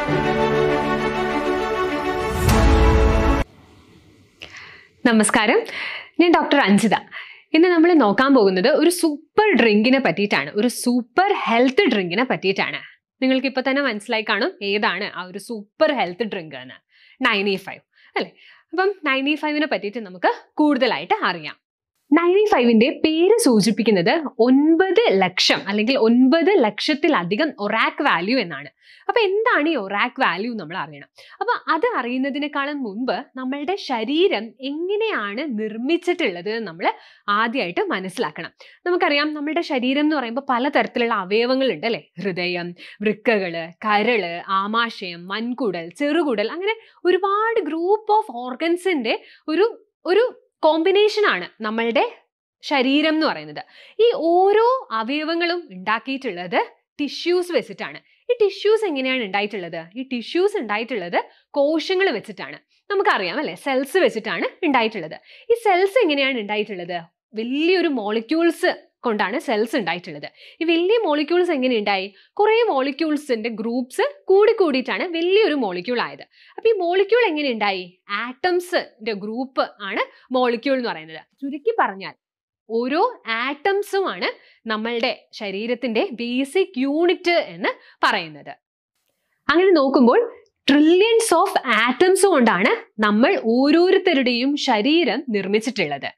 നമസ്കാരം ഞാൻ ഡോക്ടർ അഞ്ജിത ഇന്ന് നമ്മൾ നോക്കാൻ പോകുന്നത് ഒരു സൂപ്പർ ഡ്രിങ്കിനെ പറ്റിയിട്ടാണ് ഒരു സൂപ്പർ ഹെൽത്ത് ഡ്രിങ്കിനെ പറ്റിയിട്ടാണ് നിങ്ങൾക്ക് ഇപ്പൊ തന്നെ മനസ്സിലായി കാണും ഏതാണ് ആ ഒരു സൂപ്പർ ഹെൽത്ത് ഡ്രിങ്ക് എന്ന് നയൻറ്റി ഫൈവ് അല്ലെ അപ്പം നയൻറ്റി ഫൈവിനെ പറ്റിയിട്ട് നമുക്ക് കൂടുതലായിട്ട് അറിയാം നയൻറ്റി ഫൈവിന്റെ പേര് സൂചിപ്പിക്കുന്നത് ഒൻപത് ലക്ഷം അല്ലെങ്കിൽ ഒൻപത് ലക്ഷത്തിലധികം ഒറാക്ക് വാല്യൂ എന്നാണ് അപ്പൊ എന്താണ് ഈ ഒറാക്ക് വാല്യൂ നമ്മൾ അറിയണം അപ്പൊ അത് അറിയുന്നതിനേക്കാളും മുൻപ് നമ്മളുടെ ശരീരം എങ്ങനെയാണ് നിർമ്മിച്ചിട്ടുള്ളത് എന്ന് നമ്മൾ ആദ്യമായിട്ട് മനസ്സിലാക്കണം നമുക്കറിയാം നമ്മളുടെ ശരീരം എന്ന് പറയുമ്പോൾ പലതരത്തിലുള്ള അവയവങ്ങളുണ്ട് അല്ലെ ഹൃദയം വൃക്കകള് കരള് ആമാശയം വൻകുടൽ ചെറുകുടൽ അങ്ങനെ ഒരുപാട് ഗ്രൂപ്പ് ഓഫ് ഓർഗൻസിന്റെ ഒരു ഒരു കോമ്പിനേഷൻ ആണ് നമ്മളുടെ ശരീരം എന്ന് പറയുന്നത് ഈ ഓരോ അവയവങ്ങളും ഉണ്ടാക്കിയിട്ടുള്ളത് ടിഷ്യൂസ് വെച്ചിട്ടാണ് ഈ ടിഷ്യൂസ് എങ്ങനെയാണ് ഉണ്ടായിട്ടുള്ളത് ഈ ടിഷ്യൂസ് ഉണ്ടായിട്ടുള്ളത് കോശങ്ങൾ വെച്ചിട്ടാണ് നമുക്കറിയാം അല്ലെ സെൽസ് വെച്ചിട്ടാണ് ഉണ്ടായിട്ടുള്ളത് ഈ സെൽസ് എങ്ങനെയാണ് ഉണ്ടായിട്ടുള്ളത് വലിയൊരു മോളിക്യൂൾസ് കൊണ്ടാണ് സെൽസ് ഉണ്ടായിട്ടുള്ളത് ഈ വലിയ മോളിക്യൂൾസ് എങ്ങനെ ഉണ്ടായി കുറേ മോളിക്യൂൾസിന്റെ ഗ്രൂപ്പ്സ് കൂടി കൂടിയിട്ടാണ് വലിയൊരു മോളിക്യൂൾ ആയത് അപ്പൊ ഈ മോളിക്യൂൾ എങ്ങനെ ഉണ്ടായി ആറ്റംസിന്റെ ഗ്രൂപ്പ് ആണ് മോളിക്യൂൾ എന്ന് പറയുന്നത് ചുരുക്കി പറഞ്ഞാൽ ഓരോ ആറ്റംസുമാണ് നമ്മളുടെ ശരീരത്തിന്റെ ബേസിക് യൂണിറ്റ് എന്ന് പറയുന്നത് അങ്ങനെ നോക്കുമ്പോൾ ട്രില്യൺസ് ഓഫ് ആറ്റംസ് കൊണ്ടാണ് നമ്മൾ ഓരോരുത്തരുടെയും ശരീരം നിർമ്മിച്ചിട്ടുള്ളത്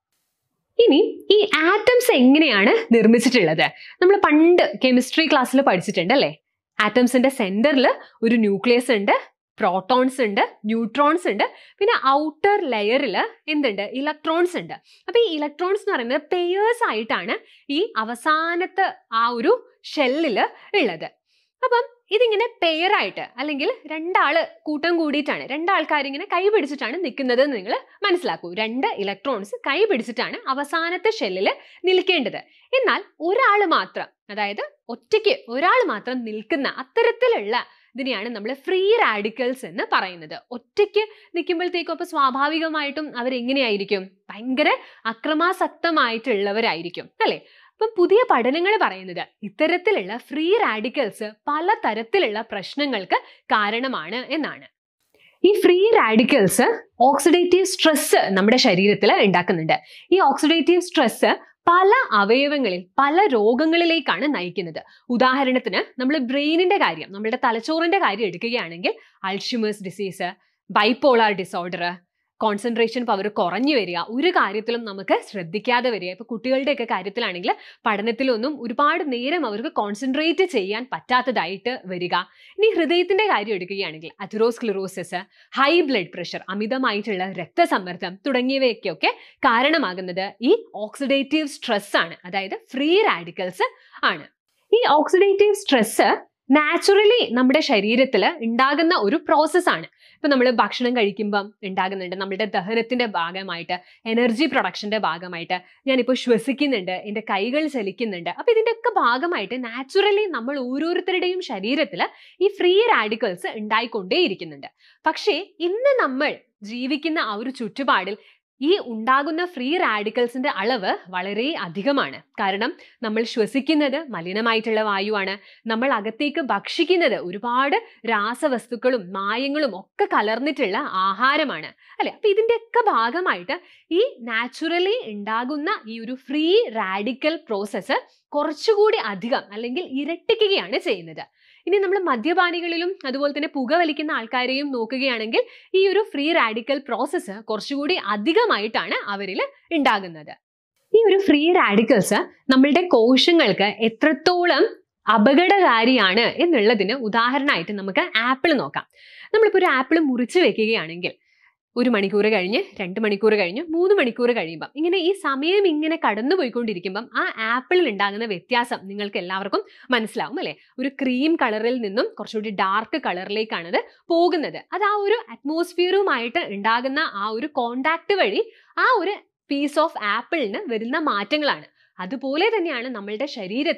ഇനി ഈ ആറ്റംസ് എങ്ങനെയാണ് നിർമ്മിച്ചിട്ടുള്ളത് നമ്മൾ പണ്ട് കെമിസ്ട്രി ക്ലാസ്സിൽ പഠിച്ചിട്ടുണ്ട് അല്ലേ ആറ്റംസിന്റെ സെന്ററിൽ ഒരു ന്യൂക്ലിയസ് ഉണ്ട് പ്രോട്ടോൺസ് ഉണ്ട് ന്യൂട്രോൺസ് ഉണ്ട് പിന്നെ ഔട്ടർ ലെയറിൽ എന്തുണ്ട് ഇലക്ട്രോൺസ് ഉണ്ട് അപ്പൊ ഈ ഇലക്ട്രോൺസ് എന്ന് പറയുന്നത് പെയേഴ്സ് ആയിട്ടാണ് ഈ അവസാനത്തെ ആ ഒരു ഷെല്ലിൽ ഉള്ളത് അപ്പം ഇതിങ്ങനെ പെയറായിട്ട് അല്ലെങ്കിൽ രണ്ടാള് കൂട്ടം കൂടിയിട്ടാണ് രണ്ടാൾക്കാർ ഇങ്ങനെ കൈ പിടിച്ചിട്ടാണ് നിൽക്കുന്നത് എന്ന് നിങ്ങൾ മനസ്സിലാക്കൂ രണ്ട് ഇലക്ട്രോൺസ് കൈ പിടിച്ചിട്ടാണ് അവസാനത്തെ ഷെല്ലിൽ നിൽക്കേണ്ടത് എന്നാൽ ഒരാൾ മാത്രം അതായത് ഒറ്റയ്ക്ക് ഒരാൾ മാത്രം നിൽക്കുന്ന അത്തരത്തിലുള്ള ഇതിനെയാണ് നമ്മൾ ഫ്രീ റാഡിക്കൽസ് എന്ന് പറയുന്നത് ഒറ്റയ്ക്ക് നിൽക്കുമ്പോഴത്തേക്കും അപ്പൊ സ്വാഭാവികമായിട്ടും അവരെങ്ങനെയായിരിക്കും ഭയങ്കര അക്രമാസക്തമായിട്ടുള്ളവരായിരിക്കും അല്ലെ അപ്പം പുതിയ പഠനങ്ങൾ പറയുന്നത് ഇത്തരത്തിലുള്ള ഫ്രീ റാഡിക്കൽസ് പല തരത്തിലുള്ള പ്രശ്നങ്ങൾക്ക് കാരണമാണ് എന്നാണ് ഈ ഫ്രീ റാഡിക്കൽസ് ഓക്സിഡേറ്റീവ് സ്ട്രെസ് നമ്മുടെ ശരീരത്തിൽ ഉണ്ടാക്കുന്നുണ്ട് ഈ ഓക്സിഡേറ്റീവ് സ്ട്രെസ് പല അവയവങ്ങളിൽ പല രോഗങ്ങളിലേക്കാണ് നയിക്കുന്നത് ഉദാഹരണത്തിന് നമ്മൾ ബ്രെയിനിന്റെ കാര്യം നമ്മുടെ തലച്ചോറിന്റെ കാര്യം എടുക്കുകയാണെങ്കിൽ Alzheimer's disease bipolar disorder concentration power കുറഞ്ഞു വരിക ഒരു കാര്യത്തിലും നമുക്ക് ശ്രദ്ധിക്കാതെ വരിക ഇപ്പൊ കുട്ടികളുടെയൊക്കെ കാര്യത്തിലാണെങ്കിൽ പഠനത്തിലൊന്നും ഒരുപാട് നേരം അവർക്ക് കോൺസെൻട്രേറ്റ് ചെയ്യാൻ പറ്റാത്തതായിട്ട് വരിക ഇനി ഹൃദയത്തിന്റെ കാര്യം എടുക്കുകയാണെങ്കിൽ അഥിറോസ്ക്ലിറോസിസ് ഹൈ ബ്ലഡ് പ്രഷർ അമിതമായിട്ടുള്ള രക്തസമ്മർദ്ദം തുടങ്ങിയവയൊക്കെ കാരണമാകുന്നത് ഈ ഓക്സിഡേറ്റീവ് സ്ട്രെസ് ആണ് അതായത് ഫ്രീ റാഡിക്കൽസ് ആണ് ഈ ഓക്സിഡേറ്റീവ് സ്ട്രെസ് നാച്ചുറലി നമ്മുടെ ശരീരത്തിൽ ഉണ്ടാകുന്ന ഒരു പ്രോസസ്സാണ് ഇപ്പൊ നമ്മൾ ഭക്ഷണം കഴിക്കുമ്പം ഉണ്ടാകുന്നുണ്ട് നമ്മുടെ ദഹനത്തിന്റെ ഭാഗമായിട്ട് എനർജി പ്രൊഡക്ഷന്റെ ഭാഗമായിട്ട് ഞാനിപ്പോൾ ശ്വസിക്കുന്നുണ്ട് എൻ്റെ കൈകൾ ചലിക്കുന്നുണ്ട് അപ്പൊ ഇതിൻ്റെയൊക്കെ ഭാഗമായിട്ട് നാച്ചുറലി നമ്മൾ ഓരോരുത്തരുടെയും ശരീരത്തിൽ ഈ ഫ്രീ റാഡിക്കൽസ് ഉണ്ടായിക്കൊണ്ടേയിരിക്കുന്നുണ്ട് പക്ഷേ ഇന്ന് നമ്മൾ ജീവിക്കുന്ന ആ ഒരു ചുറ്റുപാടിൽ ഈ ഉണ്ടാകുന്ന ഫ്രീ റാഡിക്കൽസിന്റെ അളവ് വളരെ അധികമാണ് കാരണം നമ്മൾ ശ്വസിക്കുന്നത് മലിനമായിട്ടുള്ള വായുവാണ് നമ്മൾ അകത്തേക്ക് ഭക്ഷിക്കുന്നത് ഒരുപാട് രാസവസ്തുക്കളും മായങ്ങളും ഒക്കെ കലർന്നിട്ടുള്ള ആഹാരമാണ് അല്ലെ അപ്പൊ ഇതിന്റെയൊക്കെ ഭാഗമായിട്ട് ഈ നാച്ചുറലി ഉണ്ടാകുന്ന ഈ ഒരു ഫ്രീ റാഡിക്കൽ പ്രോസസ്സ് കുറച്ചുകൂടി അധികം അല്ലെങ്കിൽ ഇരട്ടിക്കുകയാണ് ചെയ്യുന്നത് ഇനി നമ്മൾ മദ്യപാനികളിലും അതുപോലെ തന്നെ പുകവലിക്കുന്ന ആൾക്കാരെയും നോക്കുകയാണെങ്കിൽ ഈ ഒരു ഫ്രീ റാഡിക്കൽ പ്രോസസ്സ് കുറച്ചുകൂടി അധികമായിട്ടാണ് അവരിൽ ഉണ്ടാകുന്നത് ഈ ഒരു ഫ്രീ റാഡിക്കൽസ് നമ്മളുടെ കോശങ്ങൾക്ക് എത്രത്തോളം അപകടകാരിയാണ് എന്നുള്ളതിന് ഉദാഹരണമായിട്ട് നമുക്ക് ആപ്പിൾ നോക്കാം നമ്മളിപ്പോൾ ഒരു ആപ്പിൾ മുറിച്ച് വെക്കുകയാണെങ്കിൽ ഒരു മണിക്കൂർ കഴിഞ്ഞ് രണ്ട് മണിക്കൂർ കഴിഞ്ഞ് മൂന്ന് മണിക്കൂർ കഴിയുമ്പം ഇങ്ങനെ ഈ സമയം ഇങ്ങനെ കടന്നു പോയിക്കൊണ്ടിരിക്കുമ്പം ആ ആപ്പിളിൽ ഉണ്ടാകുന്ന വ്യത്യാസം നിങ്ങൾക്ക് എല്ലാവർക്കും മനസ്സിലാവും അല്ലെ ഒരു ക്രീം കളറിൽ നിന്നും കുറച്ചുകൂടി ഡാർക്ക് കളറിലേക്കാണ് അത് പോകുന്നത് അത് ആ ഒരു അറ്റ്മോസ്ഫിയറുമായിട്ട് ഉണ്ടാകുന്ന ആ ഒരു കോണ്ടാക്ട് വഴി ആ ഒരു പീസ് ഓഫ് ആപ്പിളിന് വരുന്ന മാറ്റങ്ങളാണ് അതുപോലെ തന്നെയാണ് നമ്മളുടെ ശരീരത്തിൽ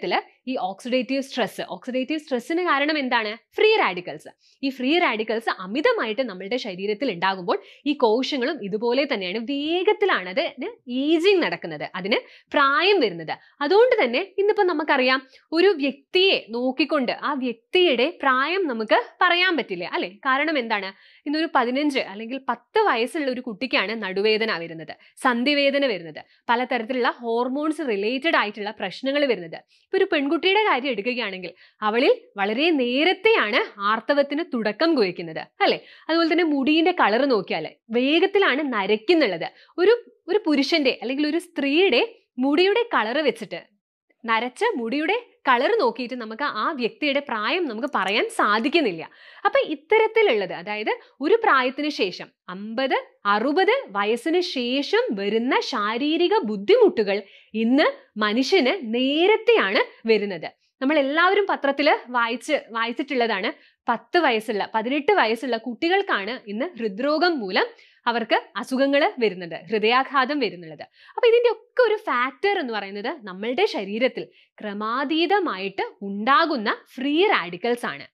ഈ ഓക്സിഡേറ്റീവ് സ്ട്രെസ് ഓക്സിഡേറ്റീവ് സ്ട്രെസ്സിന് കാരണം എന്താണ് ഫ്രീ റാഡിക്കൽസ് ഈ ഫ്രീ റാഡിക്കൽസ് അമിതമായിട്ട് നമ്മളുടെ ശരീരത്തിൽ ഉണ്ടാകുമ്പോൾ ഈ കോശങ്ങളും ഇതുപോലെ തന്നെയാണ് വേഗത്തിലാണ് അതിന് ഏജിങ് നടക്കുന്നത് അതിന് പ്രായം വരുന്നത് അതുകൊണ്ട് തന്നെ ഇന്നിപ്പോൾ നമുക്കറിയാം ഒരു വ്യക്തിയെ നോക്കിക്കൊണ്ട് ആ വ്യക്തിയുടെ പ്രായം നമുക്ക് പറയാൻ പറ്റില്ല അല്ലെ കാരണം എന്താണ് ഇന്നൊരു പതിനഞ്ച് അല്ലെങ്കിൽ പത്ത് വയസ്സുള്ള ഒരു കുട്ടിക്കാണ് നടുവേദന വരുന്നത് സന്ധിവേദന വരുന്നത് പലതരത്തിലുള്ള ഹോർമോൺസ് റിലേറ്റഡ് ആയിട്ടുള്ള പ്രശ്നങ്ങൾ വരുന്നത് ഇപ്പൊ ഒരു പെൺകുട്ടിയുടെ കാര്യം എടുക്കുകയാണെങ്കിൽ അവളിൽ വളരെ നേരത്തെയാണ് ആർത്തവത്തിന് തുടക്കം കുറിക്കുന്നത് അല്ലെ അതുപോലെ തന്നെ മുടിയുടെ കളർ നോക്കിയാൽ വേഗത്തിലാണ് നരയ്ക്കുന്നുള്ളത് ഒരു ഒരു പുരുഷന്റെ അല്ലെങ്കിൽ ഒരു സ്ത്രീയുടെ മുടിയുടെ കളർ വെച്ചിട്ട് നരച്ച മുടിയുടെ കളർ നോക്കിയിട്ട് നമുക്ക് ആ വ്യക്തിയുടെ പ്രായം നമുക്ക് പറയാൻ സാധിക്കുന്നില്ല അപ്പൊ ഇത്തരത്തിലുള്ളത് അതായത് ഒരു പ്രായത്തിന് ശേഷം അമ്പത് അറുപത് വയസ്സിന് ശേഷം വരുന്ന ശാരീരിക ബുദ്ധിമുട്ടുകൾ ഇന്ന് മനുഷ്യന് നേരത്തെയാണ് വരുന്നത് നമ്മൾ എല്ലാവരും പത്രത്തിൽ വായിച്ച് വായിച്ചിട്ടുള്ളതാണ് പത്ത് വയസ്സുള്ള പതിനെട്ട് വയസ്സുള്ള കുട്ടികൾക്കാണ് ഇന്ന് ഹൃദ്രോഗം മൂലം അവർക്ക് അസുഖങ്ങൾ വരുന്നത് ഹൃദയാഘാതം വരുന്നുള്ളത് അപ്പൊ ഇതിന്റെ ഒക്കെ ഒരു ഫാക്ടർ എന്ന് പറയുന്നത് നമ്മളുടെ ശരീരത്തിൽ ക്രമാതീതമായിട്ട് ഉണ്ടാകുന്ന ഫ്രീ റാഡിക്കൽസ് ആണ്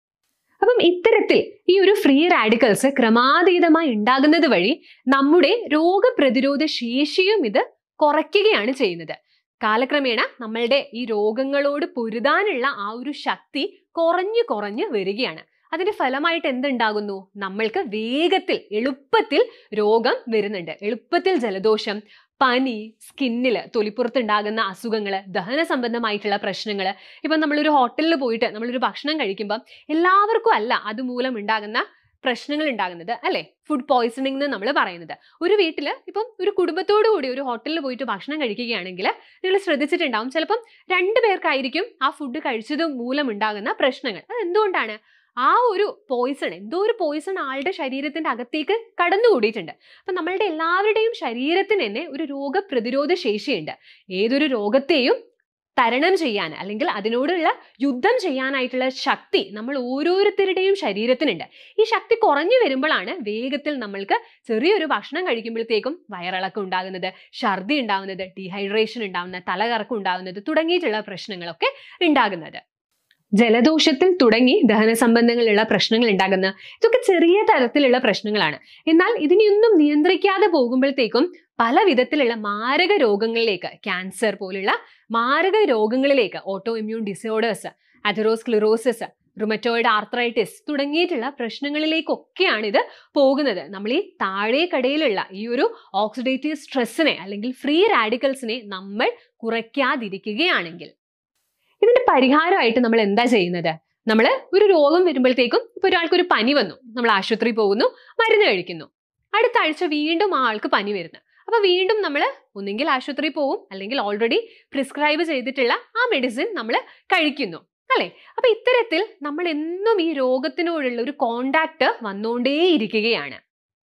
അപ്പം ഇത്തരത്തിൽ ഈ ഒരു ഫ്രീ റാഡിക്കൽസ് ക്രമാതീതമായി ഉണ്ടാകുന്നത് വഴി നമ്മുടെ രോഗപ്രതിരോധ ശേഷിയും ഇത് കുറയ്ക്കുകയാണ് ചെയ്യുന്നത് കാലക്രമേണ നമ്മളുടെ ഈ രോഗങ്ങളോട് പൊരുതാനുള്ള ആ ഒരു ശക്തി കുറഞ്ഞു കുറഞ്ഞു വരികയാണ് അതിന്റെ ഫലമായിട്ട് എന്തുണ്ടാകുന്നു നമ്മൾക്ക് വേഗത്തിൽ എളുപ്പത്തിൽ രോഗം വരുന്നുണ്ട് എളുപ്പത്തിൽ ജലദോഷം പനി സ്കിന്നില് തൊലിപ്പുറത്തുണ്ടാകുന്ന അസുഖങ്ങൾ ദഹന സംബന്ധമായിട്ടുള്ള പ്രശ്നങ്ങൾ ഇപ്പം നമ്മളൊരു ഹോട്ടലിൽ പോയിട്ട് നമ്മളൊരു ഭക്ഷണം കഴിക്കുമ്പം എല്ലാവർക്കും അല്ല അതുമൂലം ഉണ്ടാകുന്ന പ്രശ്നങ്ങൾ ഉണ്ടാകുന്നത് അല്ലെ ഫുഡ് പോയ്സണിംഗ് എന്ന് നമ്മൾ പറയുന്നത് ഒരു വീട്ടിൽ ഇപ്പം ഒരു കുടുംബത്തോടു കൂടി ഒരു ഹോട്ടലിൽ പോയിട്ട് ഭക്ഷണം കഴിക്കുകയാണെങ്കിൽ നിങ്ങൾ ശ്രദ്ധിച്ചിട്ടുണ്ടാവും ചിലപ്പം രണ്ടു പേർക്കായിരിക്കും ആ ഫുഡ് കഴിച്ചത് മൂലം ഉണ്ടാകുന്ന പ്രശ്നങ്ങൾ അത് എന്തുകൊണ്ടാണ് ആ ഒരു പോയിസൺ എന്തോ ഒരു പോയിസൺ ആളുടെ ശരീരത്തിന്റെ അകത്തേക്ക് കടന്നുകൂടിയിട്ടുണ്ട് അപ്പൊ നമ്മളുടെ എല്ലാവരുടെയും ശരീരത്തിന് തന്നെ ഒരു രോഗപ്രതിരോധ ശേഷിയുണ്ട് ഏതൊരു രോഗത്തെയും തരണം ചെയ്യാൻ അല്ലെങ്കിൽ അതിനോടുള്ള യുദ്ധം ചെയ്യാനായിട്ടുള്ള ശക്തി നമ്മൾ ഓരോരുത്തരുടെയും ശരീരത്തിനുണ്ട് ഈ ശക്തി കുറഞ്ഞു വരുമ്പോഴാണ് വേഗത്തിൽ നമ്മൾക്ക് ചെറിയൊരു ഭക്ഷണം കഴിക്കുമ്പോഴത്തേക്കും വയറിളക്കം ഉണ്ടാകുന്നത് ഛർദി ഉണ്ടാകുന്നത് ഡീഹൈഡ്രേഷൻ ഉണ്ടാകുന്നത് തലകറക്കം ഉണ്ടാകുന്നത് തുടങ്ങിയിട്ടുള്ള പ്രശ്നങ്ങളൊക്കെ ഉണ്ടാകുന്നത് ജലദോഷത്തിൽ തുടങ്ങി ദഹന സംബന്ധങ്ങളുള്ള പ്രശ്നങ്ങൾ ഉണ്ടാകുന്ന ഇതൊക്കെ ചെറിയ തരത്തിലുള്ള പ്രശ്നങ്ങളാണ് എന്നാൽ ഇതിനെയൊന്നും നിയന്ത്രിക്കാതെ പോകുമ്പോഴത്തേക്കും പല വിധത്തിലുള്ള മാരക രോഗങ്ങളിലേക്ക് ക്യാൻസർ പോലുള്ള മാരക രോഗങ്ങളിലേക്ക് auto immune disorders atherosclerosis rheumatoid arthritis തുടങ്ങിയിട്ടുള്ള പ്രശ്നങ്ങളിലേക്കൊക്കെയാണ് ഇത് പോകുന്നത് നമ്മൾ ഈ താഴേക്കടയിലുള്ള ഈ ഒരു ഓക്സിഡേറ്റീവ് സ്ട്രെസ്സിനെ അല്ലെങ്കിൽ ഫ്രീ റാഡിക്കൽസിനെ നമ്മൾ കുറയ്ക്കാതിരിക്കുകയാണെങ്കിൽ ഇതിന്റെ പരിഹാരമായിട്ട് നമ്മൾ എന്താ ചെയ്യുന്നത് നമ്മൾ ഒരു രോഗം വരുമ്പോഴത്തേക്കും ഇപ്പൊ ഒരാൾക്ക് ഒരു പനി വന്നു നമ്മൾ ആശുപത്രി പോകുന്നു മരുന്ന് കഴിക്കുന്നു അടുത്ത ആഴ്ച വീണ്ടും ആ ആൾക്ക് പനി വരുന്നു അപ്പൊ വീണ്ടും നമ്മൾ ഒന്നെങ്കിൽ ആശുപത്രി പോവും അല്ലെങ്കിൽ ഓൾറെഡി പ്രിസ്ക്രൈബ് ചെയ്തിട്ടുള്ള ആ മെഡിസിൻ നമ്മൾ കഴിക്കുന്നു അല്ലെ അപ്പൊ ഇത്തരത്തിൽ നമ്മൾ എന്നും ഈ രോഗത്തിനോടുള്ള ഒരു കോണ്ടാക്ട് വന്നുകൊണ്ടേയിരിക്കുകയാണ്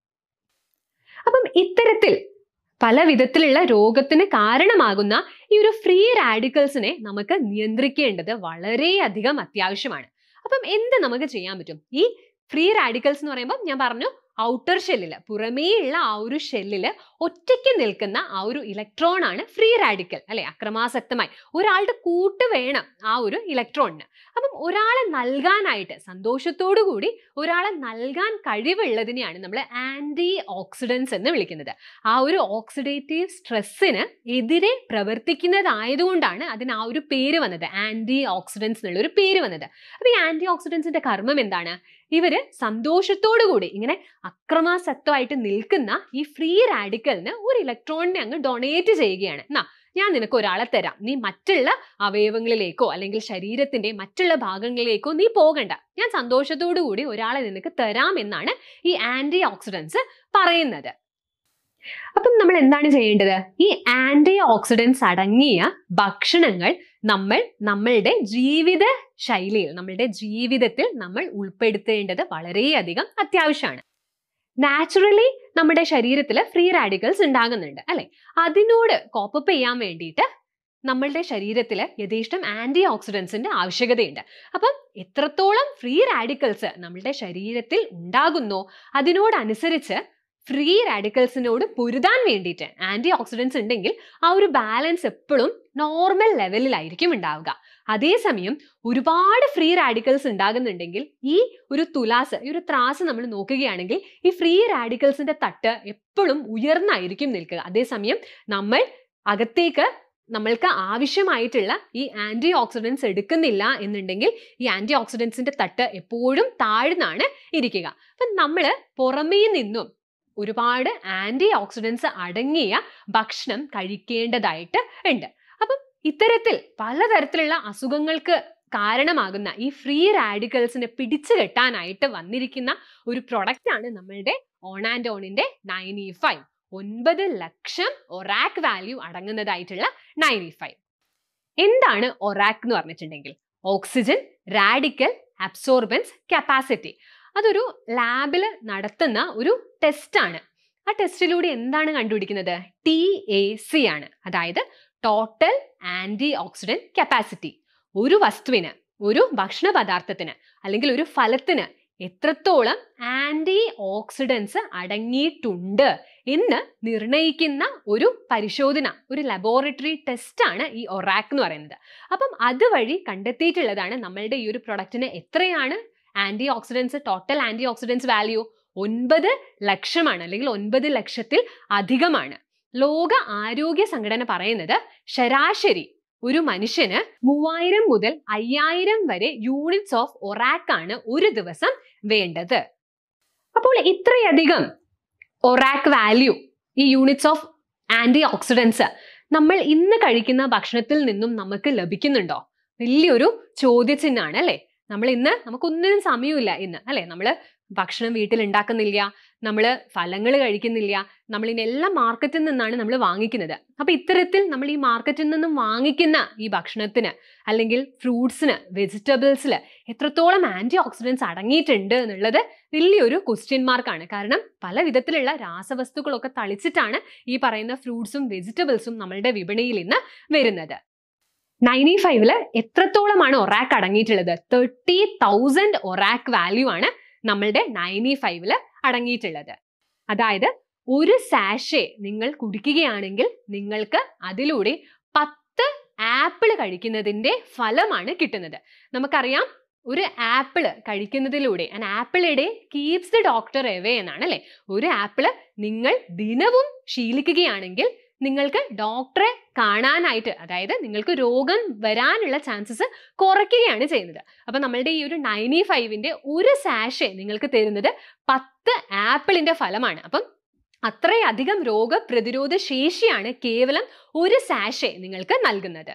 അപ്പം ഇത്തരത്തിൽ പല വിധത്തിലുള്ള രോഗത്തിന് കാരണമാകുന്ന ഈ ഒരു ഫ്രീ റാഡിക്കൽസിനെ നമുക്ക് നിയന്ത്രിക്കേണ്ടത് വളരെയധികം അത്യാവശ്യമാണ് അപ്പം എന്ത് നമുക്ക് ചെയ്യാൻ പറ്റും ഈ ഫ്രീ റാഡിക്കൽസ് എന്ന് പറയുമ്പോൾ ഞാൻ പറഞ്ഞു ഔട്ടർ ഷെല്ലില് പുറമേയുള്ള ആ ഒരു ഷെല്ലില് ഒറ്റയ്ക്ക് നിൽക്കുന്ന ആ ഒരു ഇലക്ട്രോൺ ആണ് ഫ്രീ റാഡിക്കൽ അല്ലെ അക്രമാസക്തമായി ഒരാളുടെ കൂട്ട് വേണം ആ ഒരു ഇലക്ട്രോണിന് അപ്പം ഒരാളെ നൽകാനായിട്ട് സന്തോഷത്തോടു കൂടി ഒരാളെ നൽകാൻ കഴിവുള്ളതിനെയാണ് നമ്മൾ ആന്റി ഓക്സിഡൻസ് എന്ന് വിളിക്കുന്നത് ആ ഒരു ഓക്സിഡേറ്റീവ് സ്ട്രെസ്സിന് എതിരെ പ്രവർത്തിക്കുന്നതായതുകൊണ്ടാണ് അതിന് ആ ഒരു പേര് വന്നത് ആന്റി ഓക്സിഡൻസ് എന്നുള്ള ഒരു പേര് വന്നത് അപ്പൊ ഈ ആന്റി ഓക്സിഡൻസിന്റെ കർമ്മം എന്താണ് ഇവര് സന്തോഷത്തോടു കൂടി ഇങ്ങനെ അക്രമാസക്തമായിട്ട് നിൽക്കുന്ന ഈ ഫ്രീ റാഡിക്കലിന് ഒരു ഇലക്ട്രോണിനെ അങ്ങ് ഡൊണേറ്റ് ചെയ്യുകയാണ് എന്നാ ഞാൻ നിനക്ക് ഒരാളെ തരാം നീ മറ്റുള്ള അവയവങ്ങളിലേക്കോ അല്ലെങ്കിൽ ശരീരത്തിന്റെ മറ്റുള്ള ഭാഗങ്ങളിലേക്കോ നീ പോകണ്ട ഞാൻ സന്തോഷത്തോടു കൂടി ഒരാളെ നിനക്ക് തരാം എന്നാണ് ഈ ആന്റി ഓക്സിഡൻസ് പറയുന്നത് അപ്പം നമ്മൾ എന്താണ് ചെയ്യേണ്ടത് ഈ ആന്റി ഓക്സിഡൻസ് അടങ്ങിയ ഭക്ഷണങ്ങൾ നമ്മൾ നമ്മളുടെ ജീവിത ശൈലിയിൽ നമ്മളുടെ ജീവിതത്തിൽ നമ്മൾ ഉൾപ്പെടുത്തേണ്ടത് വളരെയധികം അത്യാവശ്യമാണ് നാച്ചുറലി നമ്മുടെ ശരീരത്തിൽ ഫ്രീ റാഡിക്കൽസ് ഉണ്ടാകുന്നുണ്ട് അല്ലെ അതിനോട് കോപ്പപ്പ് ചെയ്യാൻ വേണ്ടിയിട്ട് നമ്മളുടെ ശരീരത്തിൽ യഥേഷ്ടം ആന്റി ഓക്സിഡൻസിന്റെ ആവശ്യകതയുണ്ട് അപ്പം എത്രത്തോളം ഫ്രീ റാഡിക്കൽസ് നമ്മളുടെ ശരീരത്തിൽ ഉണ്ടാകുന്നോ അതിനോടനുസരിച്ച് ഫ്രീ റാഡിക്കൽസിനോട് പൊരുതാൻ വേണ്ടിയിട്ട് ആന്റി ഓക്സിഡൻസ് ഉണ്ടെങ്കിൽ ആ ഒരു ബാലൻസ് എപ്പോഴും നോർമൽ ലെവലിലായിരിക്കും ഉണ്ടാവുക അതേസമയം ഒരുപാട് ഫ്രീ റാഡിക്കൽസ് ഉണ്ടാകുന്നുണ്ടെങ്കിൽ ഈ ഒരു തുലാസ് ഈ ഒരു ത്രാസ് നമ്മൾ നോക്കുകയാണെങ്കിൽ ഈ ഫ്രീ റാഡിക്കൽസിന്റെ തട്ട് എപ്പോഴും ഉയർന്നായിരിക്കും നിൽക്കുക അതേസമയം നമ്മൾ അകത്തേക്ക് നമ്മൾക്ക് ആവശ്യമായിട്ടുള്ള ഈ ആന്റി ഓക്സിഡൻസ് എടുക്കുന്നില്ല എന്നുണ്ടെങ്കിൽ ഈ ആന്റി ഓക്സിഡൻസിന്റെ തട്ട് എപ്പോഴും താഴ്ന്നാണ് ഇരിക്കുക അപ്പം നമ്മൾ പുറമേ നിന്നും ഒരുപാട് ആന്റി ഓക്സിഡൻസ് അടങ്ങിയ ഭക്ഷണം കഴിക്കേണ്ടതായിട്ട് ഉണ്ട് അപ്പം ഇത്തരത്തിൽ പലതരത്തിലുള്ള അസുഖങ്ങൾക്ക് കാരണമാകുന്ന ഈ ഫ്രീ റാഡിക്കൽസിനെ പിടിച്ചു കെട്ടാനായിട്ട് വന്നിരിക്കുന്ന ഒരു പ്രൊഡക്റ്റ് ആണ് നമ്മളുടെ ഓൺ ആൻഡ് ഓണിന്റെ നയൻറ്റി ഫൈവ് ഒൻപത് ലക്ഷം ഒറാക്ക് വാല്യൂ അടങ്ങുന്നതായിട്ടുള്ള നയൻറ്റി ഫൈവ് എന്താണ് ഒറാക്ക് എന്ന് പറഞ്ഞിട്ടുണ്ടെങ്കിൽ ഓക്സിജൻ റാഡിക്കൽ അബ്സോർബൻസ് കപ്പാസിറ്റി അതൊരു ലാബിൽ നടത്തുന്ന ഒരു ടെസ്റ്റ് ആണ് ആ ടെസ്റ്റിലൂടെ എന്താണ് കണ്ടുപിടിക്കുന്നത് ടി എ സി ആണ് അതായത് ടോട്ടൽ ആന്റി ഓക്സിഡന്റ് കപ്പാസിറ്റി ഒരു വസ്തുവിന് ഒരു ഭക്ഷണ പദാർത്ഥത്തിന് അല്ലെങ്കിൽ ഒരു ഫലത്തിന് എത്രത്തോളം ആന്റി ഓക്സിഡൻസ് അടങ്ങിയിട്ടുണ്ട് എന്ന് നിർണയിക്കുന്ന ഒരു പരിശോധന ഒരു ലബോറട്ടറി ടെസ്റ്റ് ആണ് ഈ ഒറാക്ക് എന്ന് പറയുന്നത് അപ്പം അതുവഴി കണ്ടെത്തിയിട്ടുള്ളതാണ് നമ്മളുടെ ഈ ഒരു പ്രൊഡക്റ്റിന് എത്രയാണ് antioxidants total antioxidants value ഒൻപത് ലക്ഷമാണ് അല്ലെങ്കിൽ ഒൻപത് ലക്ഷത്തിൽ അധികമാണ് ലോക ആരോഗ്യ സംഘടന പറയുന്നത് ശരാശരി ഒരു മനുഷ്യന് മൂവായിരം മുതൽ അയ്യായിരം വരെ യൂണിറ്റ്സ് ഓഫ് ഒറാക്ക് ആണ് ഒരു ദിവസം വേണ്ടത് അപ്പോൾ ഇത്രയധികം ഒറാക്ക് വാല്യൂ ഈ യൂണിറ്റ്സ് ഓഫ് ആന്റി ഓക്സിഡൻസ് നമ്മൾ ഇന്ന് കഴിക്കുന്ന ഭക്ഷണത്തിൽ നിന്നും നമുക്ക് ലഭിക്കുന്നുണ്ടോ വലിയൊരു ചോദ്യചിഹ്നമാണ് അല്ലേ നമ്മൾ ഇന്ന് നമുക്കൊന്നിനും സമയമില്ല ഇന്ന് അല്ലെ നമ്മൾ ഭക്ഷണം വീട്ടിൽ ഉണ്ടാക്കുന്നില്ല നമ്മൾ ഫലങ്ങൾ കഴിക്കുന്നില്ല നമ്മൾ ഇതിനെല്ലാം മാർക്കറ്റിൽ നിന്നാണ് നമ്മൾ വാങ്ങിക്കുന്നത് അപ്പൊ ഇത്തരത്തിൽ നമ്മൾ ഈ മാർക്കറ്റിൽ നിന്നും വാങ്ങിക്കുന്ന ഈ ഭക്ഷണത്തിന് അല്ലെങ്കിൽ ഫ്രൂട്ട്സിന് വെജിറ്റബിൾസിൽ എത്രത്തോളം ആന്റി ഓക്സിഡൻസ് അടങ്ങിയിട്ടുണ്ട് എന്നുള്ളത് വലിയൊരു ക്വസ്റ്റ്യൻ മാർക്കാണ് കാരണം പല വിധത്തിലുള്ള രാസവസ്തുക്കളൊക്കെ തളിച്ചിട്ടാണ് ഈ പറയുന്ന ഫ്രൂട്ട്സും വെജിറ്റബിൾസും നമ്മളുടെ വിപണിയിൽ ഇന്ന് വരുന്നത് നയൻറ്റി ഫൈവില് എത്രത്തോളമാണ് ഒറാക്ക് അടങ്ങിയിട്ടുള്ളത് തേർട്ടി തൗസൻഡ് ഒറാക്ക് വാല്യൂ ആണ് നമ്മളുടെ നയൻറ്റി ഫൈവില് അടങ്ങിയിട്ടുള്ളത് അതായത് ഒരു സാഷെ നിങ്ങൾ കുടിക്കുകയാണെങ്കിൽ നിങ്ങൾക്ക് അതിലൂടെ പത്ത് ആപ്പിൾ കഴിക്കുന്നതിന്റെ ഫലമാണ് കിട്ടുന്നത് നമുക്കറിയാം ഒരു ആപ്പിൾ കഴിക്കുന്നതിലൂടെ an apple a day keeps the doctor away എന്നാണ് അല്ലെ ഒരു ആപ്പിൾ നിങ്ങൾ ദിനവും ശീലിക്കുകയാണെങ്കിൽ നിങ്ങൾക്ക് ഡോക്ടറെ കാണാനായിട്ട് അതായത് നിങ്ങൾക്ക് രോഗം വരാനുള്ള ചാൻസസ് കുറയ്ക്കുകയാണ് ചെയ്യുന്നത് അപ്പൊ നമ്മളുടെ ഈ ഒരു നയൻറ്റി ഫൈവിന്റെ ഒരു സാഷെ നിങ്ങൾക്ക് തരുന്നത് പത്ത് ആപ്പിളിന്റെ ഫലമാണ് അപ്പം അത്രയധികം രോഗപ്രതിരോധ ശേഷിയാണ് കേവലം ഒരു സാഷെ നിങ്ങൾക്ക് നൽകുന്നത്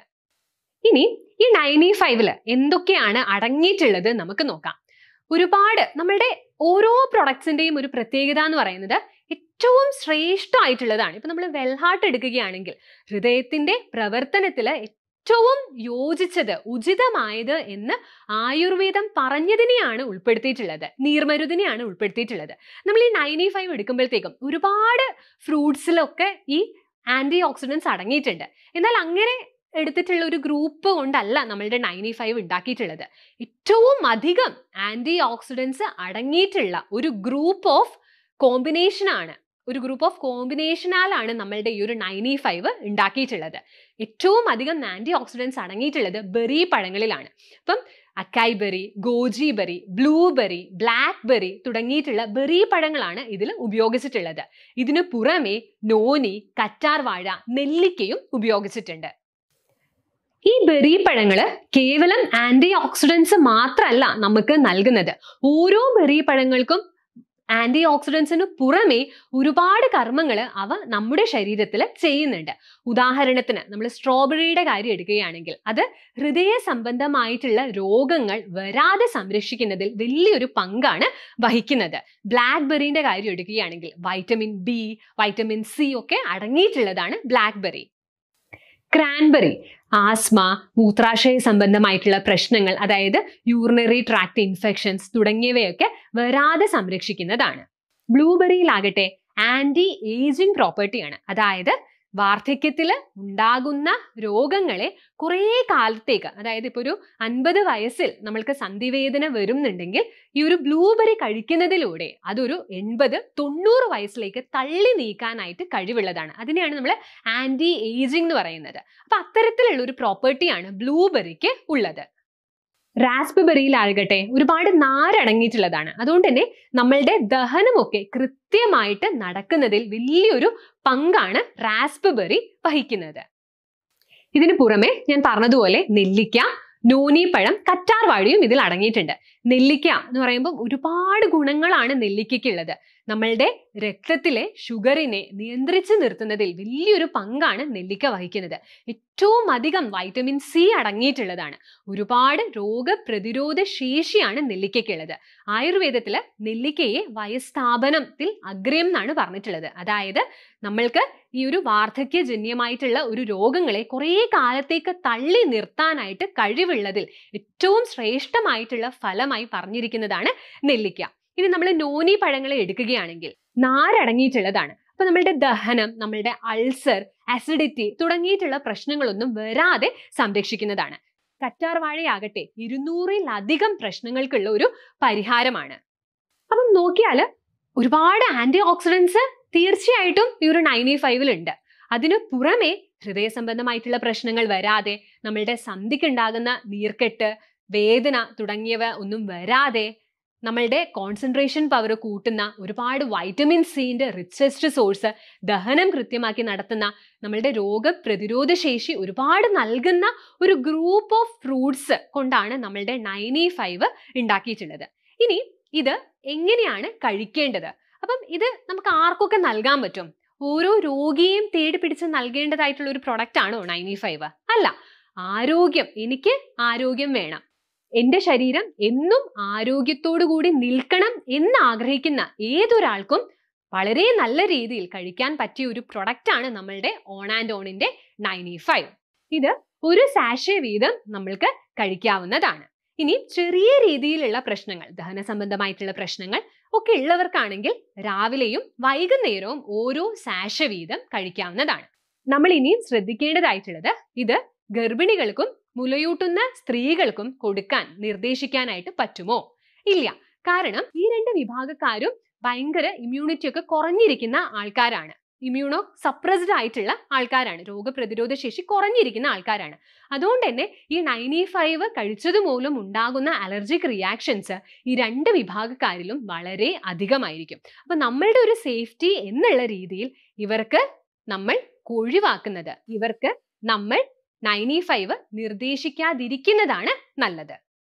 ഇനി ഈ നയൻറ്റി ഫൈവില് എന്തൊക്കെയാണ് അടങ്ങിയിട്ടുള്ളത് നമുക്ക് നോക്കാം ഒരുപാട് നമ്മളുടെ ഓരോ പ്രൊഡക്ട്സിന്റെയും ഒരു പ്രത്യേകത എന്ന് പറയുന്നത് ഏറ്റവും ശ്രേഷ്ഠമായിട്ടുള്ളതാണ് ഇപ്പൊ നമ്മൾ വെൽഹാർട്ട് എടുക്കുകയാണെങ്കിൽ ഹൃദയത്തിന്റെ പ്രവർത്തനത്തില് ഏറ്റവും യോജിച്ചത് ഉചിതമായത് എന്ന് ആയുർവേദം പറഞ്ഞതിനെയാണ് ഉൾപ്പെടുത്തിയിട്ടുള്ളത് നീർമരുതിനെയാണ് ഉൾപ്പെടുത്തിയിട്ടുള്ളത് നമ്മൾ ഈ നയൻറ്റി ഫൈവ് എടുക്കുമ്പോഴത്തേക്കും ഒരുപാട് ഫ്രൂട്ട്സിലൊക്കെ ഈ ആന്റി ഓക്സിഡൻസ് അടങ്ങിയിട്ടുണ്ട് എന്നാൽ അങ്ങനെ എടുത്തിട്ടുള്ള ഒരു ഗ്രൂപ്പ് കൊണ്ടല്ല നമ്മളുടെ നയൻറ്റി ഫൈവ് ഉണ്ടാക്കിയിട്ടുള്ളത് ഏറ്റവും അധികം ആന്റി ഓക്സിഡൻസ് അടങ്ങിയിട്ടുള്ള ഒരു ഗ്രൂപ്പ് ഓഫ് കോമ്പിനേഷൻ ആണ് ഒരു ഗ്രൂപ്പ് ഓഫ് കോമ്പിനേഷനാലാണ് നമ്മളുടെ ഈ ഒരു നയൻറ്റി ഫൈവ് ഉണ്ടാക്കിയിട്ടുള്ളത് ഏറ്റവും അധികം ആന്റി ഓക്സിഡൻസ് അടങ്ങിയിട്ടുള്ളത് ബെറി പഴങ്ങളിലാണ് അപ്പം acai berry goji berry blueberry blackberry തുടങ്ങിയിട്ടുള്ള ബെറി പഴങ്ങളാണ് ഇതിൽ ഉപയോഗിച്ചിട്ടുള്ളത് ഇതിനു പുറമെ നോനി കറ്റാർ വാഴ നെല്ലിക്കയും ഉപയോഗിച്ചിട്ടുണ്ട് ഈ ബെറി പഴങ്ങള് കേവലം ആന്റി ഓക്സിഡൻസ് മാത്രമല്ല നമുക്ക് നൽകുന്നത് ഓരോ ബെറി പഴങ്ങൾക്കും ആന്റി ഓക്സിഡൻസിന് പുറമെ ഒരുപാട് കർമ്മങ്ങൾ അവ നമ്മുടെ ശരീരത്തിൽ ചെയ്യുന്നുണ്ട് ഉദാഹരണത്തിന് നമ്മൾ സ്ട്രോബെറിയുടെ കാര്യം എടുക്കുകയാണെങ്കിൽ അത് ഹൃദയ സംബന്ധമായിട്ടുള്ള രോഗങ്ങൾ വരാതെ സംരക്ഷിക്കുന്നതിൽ വലിയൊരു പങ്കാണ് വഹിക്കുന്നത് ബ്ലാക്ക് ബെറിന്റെ കാര്യം എടുക്കുകയാണെങ്കിൽ വൈറ്റമിൻ ബി വൈറ്റമിൻ സി ഒക്കെ അടങ്ങിയിട്ടുള്ളതാണ് ബ്ലാക്ക് ബെറി ക്രാൻബെറി ആസ്മ മൂത്രാശയ സംബന്ധമായിട്ടുള്ള പ്രശ്നങ്ങൾ അതായത് യൂറിനറി ട്രാക്ട് ഇൻഫെക്ഷൻസ് തുടങ്ങിയവയൊക്കെ വരാതെ സംരക്ഷിക്കുന്നതാണ് ബ്ലൂബെറിയിലാകട്ടെ ആന്റി ഏജിങ് പ്രോപ്പർട്ടിയാണ് അതായത് വാർദ്ധക്യത്തിൽ ഉണ്ടാകുന്ന രോഗങ്ങളെ കുറേ കാലത്തേക്ക് അതായത് ഇപ്പോൾ ഒരു അൻപത് വയസ്സിൽ നമ്മൾക്ക് സന്ധിവേദന വരുന്നുണ്ടെങ്കിൽ ഈ ഒരു ബ്ലൂബെറി കഴിക്കുന്നതിലൂടെ അതൊരു എൺപത് തൊണ്ണൂറ് വയസ്സിലേക്ക് തള്ളി നീക്കാനായിട്ട് കഴിവുള്ളതാണ് അതിനെയാണ് നമ്മൾ ആന്റി ഏജിംഗ് എന്ന് പറയുന്നത് അപ്പൊ അത്തരത്തിലുള്ള ഒരു പ്രോപ്പർട്ടിയാണ് ബ്ലൂബെറിക്ക് ഉള്ളത് റാസ്ബെറിയിലാകട്ടെ ഒരുപാട് നാരടങ്ങിയിട്ടുള്ളതാണ് അതുകൊണ്ട് തന്നെ നമ്മളുടെ ദഹനമൊക്കെ കൃത്യമായിട്ട് നടക്കുന്നതിൽ വലിയൊരു പങ്കാണ് റാസ്ബെറി വഹിക്കുന്നത് ഇതിനു പുറമെ ഞാൻ പറഞ്ഞതുപോലെ നെല്ലിക്ക നോനിപ്പഴം കറ്റാർ വാഴയും ഇതിൽ അടങ്ങിയിട്ടുണ്ട് നെല്ലിക്ക എന്ന് പറയുമ്പോൾ ഒരുപാട് ഗുണങ്ങളാണ് നെല്ലിക്കയ്ക്കുള്ളത് നമ്മളുടെ രക്തത്തിലെ ഷുഗറിനെ നിയന്ത്രിച്ചു നിർത്തുന്നതിൽ വലിയൊരു പങ്കാണ് നെല്ലിക്ക വഹിക്കുന്നത് ഏറ്റവും അധികം വൈറ്റമിൻ സി അടങ്ങിയിട്ടുള്ളതാണ് ഒരുപാട് രോഗപ്രതിരോധ ശേഷിയാണ് നെല്ലിക്കയ്ക്കുള്ളത് ആയുർവേദത്തിൽ നെല്ലിക്കയെ വയസ്ഥാപനത്തിൽ അഗ്രം എന്നാണ് പറഞ്ഞിട്ടുള്ളത് അതായത് നമ്മൾക്ക് ഈ ഒരു വാർദ്ധക്യജന്യമായിട്ടുള്ള ഒരു രോഗങ്ങളെ കുറേ കാലത്തേക്ക് തള്ളി നിർത്താനായിട്ട് കഴിവുള്ളതിൽ ഏറ്റവും ശ്രേഷ്ഠമായിട്ടുള്ള ഫലമായി പറഞ്ഞിരിക്കുന്നതാണ് നെല്ലിക്ക ഇനി നമ്മൾ നോനി പഴങ്ങളെ എടുക്കുകയാണെങ്കിൽ നാരടങ്ങിയിട്ടുള്ളതാണ് അപ്പൊ നമ്മളുടെ ദഹനം നമ്മളുടെ അൾസർ അസിഡിറ്റി തുടങ്ങിയിട്ടുള്ള പ്രശ്നങ്ങളൊന്നും വരാതെ സംരക്ഷിക്കുന്നതാണ് കറ്റാർ വാഴയാകട്ടെ ഇരുന്നൂറിലധികം പ്രശ്നങ്ങൾക്കുള്ള ഒരു പരിഹാരമാണ് അപ്പം നോക്കിയാൽ ഒരുപാട് ആന്റി ഓക്സിഡൻസ് തീർച്ചയായിട്ടും ഈ ഒരു നയൻറ്റി ഫൈവിൽ ഉണ്ട് അതിനു പുറമെ ഹൃദയ സംബന്ധമായിട്ടുള്ള പ്രശ്നങ്ങൾ വരാതെ നമ്മളുടെ സന്ധിക്കുണ്ടാകുന്ന നീർക്കെട്ട് വേദന തുടങ്ങിയവ ഒന്നും വരാതെ നമ്മളുടെ കോൺസെൻട്രേഷൻ പവർ കൂട്ടുന്ന ഒരുപാട് വൈറ്റമിൻ സിന്റെ റിച്ചസ്റ്റ് സോഴ്സ് ദഹനം കൃത്യമാക്കി നടത്തുന്ന നമ്മളുടെ രോഗപ്രതിരോധ ശേഷി ഒരുപാട് നൽകുന്ന ഒരു ഗ്രൂപ്പ് ഓഫ് ഫ്രൂട്ട്സ് കൊണ്ടാണ് നമ്മളുടെ നയൻറ്റി ഫൈവ് ഉണ്ടാക്കിയിട്ടുള്ളത് ഇനി ഇത് എങ്ങനെയാണ് കഴിക്കേണ്ടത് അപ്പം ഇത് നമുക്ക് ആർക്കൊക്കെ നൽകാൻ പറ്റും ഓരോ രോഗിയെയും തേടി പിടിച്ച് നൽകേണ്ടതായിട്ടുള്ള ഒരു പ്രൊഡക്റ്റ് ആണോ നയൻറ്റി ഫൈവ് അല്ല ആരോഗ്യം എനിക്ക് ആരോഗ്യം വേണം എന്റെ ശരീരം എന്നും ആരോഗ്യത്തോടു കൂടി നിൽക്കണം എന്ന് ആഗ്രഹിക്കുന്ന ഏതൊരാൾക്കും വളരെ നല്ല രീതിയിൽ കഴിക്കാൻ പറ്റിയ ഒരു പ്രൊഡക്റ്റ് ആണ് നമ്മളുടെ ഓൺ ആൻഡ് ഓണിന്റെ നയൻറ്റി ഫൈവ് ഇത് ഒരു സാഷെ വീതം നമ്മൾക്ക് കഴിക്കാവുന്നതാണ് ഇനി ചെറിയ രീതിയിലുള്ള പ്രശ്നങ്ങൾ ദഹന സംബന്ധമായിട്ടുള്ള പ്രശ്നങ്ങൾ ഒക്കെ ഉള്ളവർക്കാണെങ്കിൽ രാവിലെയും വൈകുന്നേരവും ഓരോ സാഷ വീതം കഴിക്കാവുന്നതാണ് നമ്മൾ ഇനിയും ശ്രദ്ധിക്കേണ്ടതായിട്ടുള്ളത് ഇത് ഗർഭിണികൾക്കും മുലയൂട്ടുന്ന സ്ത്രീകൾക്കും കൊടുക്കാൻ നിർദ്ദേശിക്കാനായിട്ട് പറ്റുമോ ഇല്ല കാരണം ഈ രണ്ട് വിഭാഗക്കാരും ഭയങ്കര ഇമ്മ്യൂണിറ്റി ഒക്കെ കുറഞ്ഞിരിക്കുന്ന ആൾക്കാരാണ് ഇമ്മ്യൂണോ സപ്രസ്ഡ് ആയിട്ടുള്ള ആൾക്കാരാണ് രോഗപ്രതിരോധ ശേഷി കുറഞ്ഞിരിക്കുന്ന ആൾക്കാരാണ് അതുകൊണ്ട് തന്നെ ഈ നയൻറ്റി ഫൈവ് കഴിച്ചത് മൂലം ഉണ്ടാകുന്ന അലർജിക് റിയാക്ഷൻസ് ഈ രണ്ട് വിഭാഗക്കാരിലും വളരെ അധികമായിരിക്കും അപ്പൊ നമ്മളുടെ ഒരു സേഫ്റ്റി എന്നുള്ള രീതിയിൽ ഇവർക്ക് നമ്മൾ ഒഴിവാക്കുന്നത് ഇവർക്ക് നമ്മൾ നയൻറ്റി ഫൈവ് നിർദ്ദേശിക്കാതിരിക്കുന്നതാണ് നല്ലത്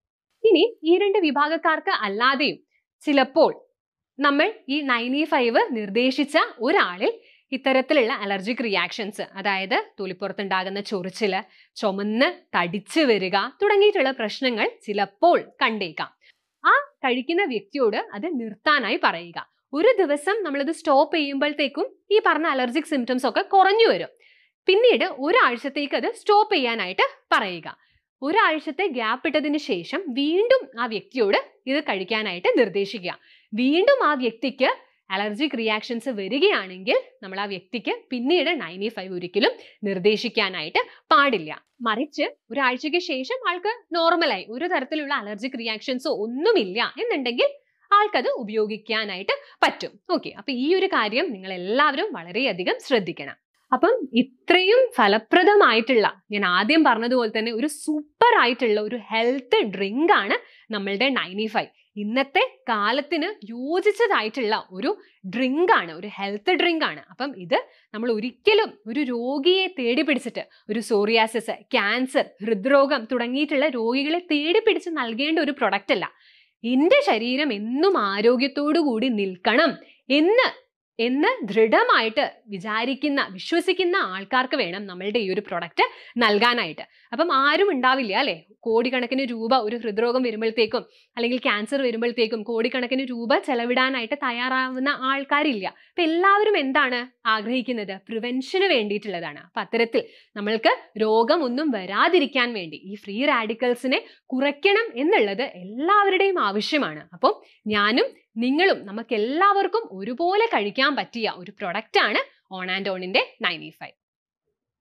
ഇനി ഈ രണ്ട് വിഭാഗക്കാർക്ക് അല്ലാതെയും ചിലപ്പോൾ നമ്മൾ ഈ നയൻറ്റി ഫൈവ് നിർദ്ദേശിച്ച ഒരാളിൽ ഇത്തരത്തിലുള്ള അലർജിക് റിയാക്ഷൻസ് അതായത് തൊലിപ്പുറത്തുണ്ടാകുന്ന ചൊറിച്ചില് ചുമന്ന് തടിച്ചു വരിക തുടങ്ങിയിട്ടുള്ള പ്രശ്നങ്ങൾ ചിലപ്പോൾ കണ്ടേക്കാം ആ കഴിക്കുന്ന വ്യക്തിയോട് അത് നിർത്താനായി പറയുക ഒരു ദിവസം നമ്മളത് സ്റ്റോപ്പ് ചെയ്യുമ്പോഴത്തേക്കും ഈ പറഞ്ഞ അലർജിക് സിംറ്റംസ് ഒക്കെ കുറഞ്ഞു വരും പിന്നീട് ഒരാഴ്ചത്തേക്ക് അത് സ്റ്റോപ്പ് ചെയ്യാനായിട്ട് പറയുക ഒരാഴ്ചത്തെ ഗ്യാപ്പ് ഇട്ടതിന് ശേഷം വീണ്ടും ആ വ്യക്തിയോട് ഇത് കഴിക്കാനായിട്ട് നിർദ്ദേശിക്കുക വീണ്ടും ആ വ്യക്തിക്ക് അലർജിക് റിയാക്ഷൻസ് വരികയാണെങ്കിൽ നമ്മൾ ആ വ്യക്തിക്ക് പിന്നീട് നയൻറ്റി ഫൈവ് ഒരിക്കലും നിർദ്ദേശിക്കാനായിട്ട് പാടില്ല മറിച്ച് ഒരാഴ്ചയ്ക്ക് ശേഷം ആൾക്ക് നോർമലായി ഒരു തരത്തിലുള്ള അലർജിക് റിയാക്ഷൻസോ ഒന്നുമില്ല എന്നുണ്ടെങ്കിൽ ആൾക്കത് ഉപയോഗിക്കാനായിട്ട് പറ്റും ഓക്കെ അപ്പൊ ഈ ഒരു കാര്യം നിങ്ങൾ എല്ലാവരും വളരെയധികം ശ്രദ്ധിക്കണം അപ്പം ഇത്രയും ഫലപ്രദമായിട്ടുള്ള ഞാൻ ആദ്യം പറഞ്ഞതുപോലെ തന്നെ ഒരു സൂപ്പർ ആയിട്ടുള്ള ഒരു ഹെൽത്ത് ഡ്രിങ്ക് ആണ് നമ്മളുടെ നയൻറ്റി ഫൈവ് ഇന്നത്തെ കാലത്തിന് യോജിച്ചതായിട്ടുള്ള ഒരു ഡ്രിങ്ക് ആണ് ഒരു ഹെൽത്ത് ഡ്രിങ്ക് ആണ് അപ്പം ഇത് നമ്മൾ ഒരിക്കലും ഒരു രോഗിയെ തേടി പിടിച്ചിട്ട് ഒരു സോറിയാസിസ് ക്യാൻസർ ഹൃദ്രോഗം തുടങ്ങിയിട്ടുള്ള രോഗികളെ തേടി പിടിച്ച് നൽകേണ്ട ഒരു പ്രൊഡക്റ്റ് അല്ല എന്റെ ശരീരം എന്നും ആരോഗ്യത്തോടു കൂടി നിൽക്കണം എന്ന് എന്ന് ദൃഢമായിട്ട് വിചാരിക്കുന്ന വിശ്വസിക്കുന്ന ആൾക്കാർക്ക് വേണം നമ്മളുടെ ഈ ഒരു പ്രൊഡക്റ്റ് നൽകാനായിട്ട് അപ്പം ആരും ഉണ്ടാവില്ല അല്ലെ കോടിക്കണക്കിന് രൂപ ഒരു ഹൃദ്രോഗം വരുമ്പോഴത്തേക്കും അല്ലെങ്കിൽ ക്യാൻസർ വരുമ്പോഴത്തേക്കും കോടിക്കണക്കിന് രൂപ ചെലവിടാനായിട്ട് തയ്യാറാവുന്ന ആൾക്കാരില്ല അപ്പൊ എല്ലാവരും എന്താണ് ആഗ്രഹിക്കുന്നത് പ്രിവെൻഷന് വേണ്ടിയിട്ടുള്ളതാണ് അപ്പൊ അത്തരത്തിൽ നമ്മൾക്ക് രോഗമൊന്നും വരാതിരിക്കാൻ വേണ്ടി ഈ ഫ്രീ റാഡിക്കൽസിനെ കുറയ്ക്കണം എന്നുള്ളത് എല്ലാവരുടെയും ആവശ്യമാണ് അപ്പം ഞാനും നിങ്ങളും നമുക്ക് എല്ലാവർക്കും ഒരുപോലെ കഴിക്കാൻ പറ്റിയ ഒരു പ്രൊഡക്റ്റ് ആണ് ഓൺ ആൻഡ് ഓണിന്റെ നയൻറ്റി ഫൈവ്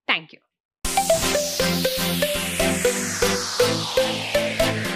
താങ്ക് യു